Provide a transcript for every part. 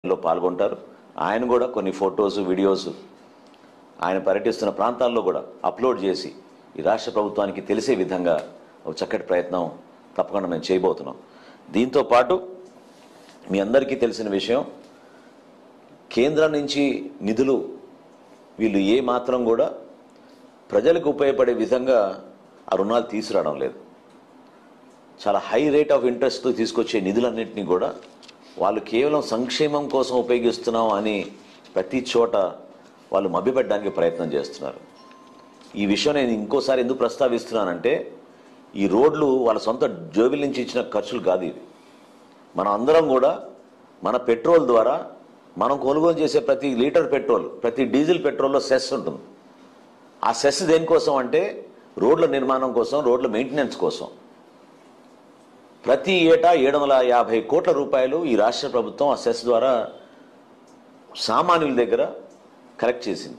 లో పాల్గొంటారు ఆయన కూడా కొన్ని ఫొటోస్ వీడియోస్ ఆయన పర్యటిస్తున్న ప్రాంతాల్లో కూడా అప్లోడ్ చేసి ఈ రాష్ట్ర ప్రభుత్వానికి తెలిసే విధంగా ఒక చక్కటి ప్రయత్నం తప్పకుండా మేము చేయబోతున్నాం దీంతో పాటు మీ అందరికీ తెలిసిన విషయం కేంద్రం నుంచి నిధులు వీళ్ళు ఏ మాత్రం కూడా ప్రజలకు ఉపయోగపడే విధంగా ఆ రుణాలు తీసుకురావడం లేదు చాలా హై రేట్ ఆఫ్ ఇంట్రెస్ట్తో తీసుకొచ్చే నిధులన్నింటినీ కూడా వాళ్ళు కేవలం సంక్షేమం కోసం ఉపయోగిస్తున్నాం అని ప్రతి చోట వాళ్ళు మభ్యపెట్టడానికి ప్రయత్నం చేస్తున్నారు ఈ విషయం నేను ఇంకోసారి ఎందుకు ప్రస్తావిస్తున్నానంటే ఈ రోడ్లు వాళ్ళ సొంత జోబిల నుంచి ఇచ్చిన ఖర్చులు కాదు ఇది మనం అందరం కూడా మన పెట్రోల్ ద్వారా మనం కొనుగోలు చేసే ప్రతి లీటర్ పెట్రోల్ ప్రతి డీజిల్ పెట్రోల్లో సెస్ ఉంటుంది ఆ సెస్ దేనికోసం అంటే రోడ్ల నిర్మాణం కోసం రోడ్ల మెయింటెనెన్స్ కోసం ప్రతి ఏటా ఏడు వందల యాభై కోట్ల రూపాయలు ఈ రాష్ట్ర ప్రభుత్వం ఆ సెస్ ద్వారా సామాన్యుల దగ్గర కలెక్ట్ చేసింది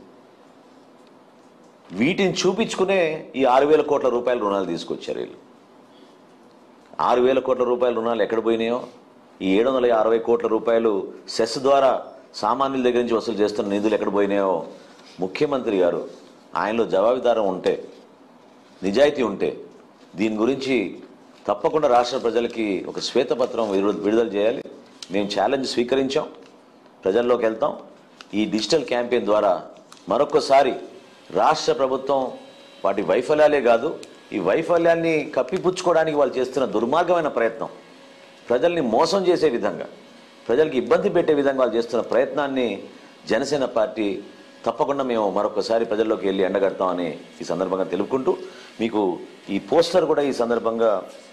వీటిని చూపించుకునే ఈ ఆరు వేల కోట్ల రూపాయల రుణాలు తీసుకొచ్చారు వీళ్ళు ఆరు వేల కోట్ల రూపాయల రుణాలు ఎక్కడ పోయినాయో ఈ ఏడు వందల అరవై కోట్ల రూపాయలు సెస్ ద్వారా సామాన్యుల దగ్గర నుంచి వసూలు చేస్తున్న నిధులు ఎక్కడ పోయినాయో ముఖ్యమంత్రి గారు ఆయనలో జవాబుదారం ఉంటే నిజాయితీ ఉంటే దీని గురించి తప్పకుండా రాష్ట్ర ప్రజలకి ఒక శ్వేతపత్రం విడు- విడుదల చేయాలి మేము ఛాలెంజ్ స్వీకరించాం ప్రజల్లోకి వెళ్తాం ఈ డిజిటల్ క్యాంపెయిన్ ద్వారా మరొకసారి రాష్ట్ర ప్రభుత్వం వాటి వైఫల్యాలే కాదు ఈ వైఫల్యాన్ని కప్పిపుచ్చుకోవడానికి వాళ్ళు చేస్తున్న దుర్మార్గమైన ప్రయత్నం ప్రజల్ని మోసం చేసే విధంగా ప్రజలకు ఇబ్బంది పెట్టే విధంగా వాళ్ళు చేస్తున్న ప్రయత్నాన్ని జనసేన పార్టీ తప్పకుండా మేము మరొకసారి ప్రజల్లోకి వెళ్ళి ఎండగడతామని ఈ సందర్భంగా తెలుపుకుంటూ మీకు ఈ పోస్టర్ కూడా ఈ సందర్భంగా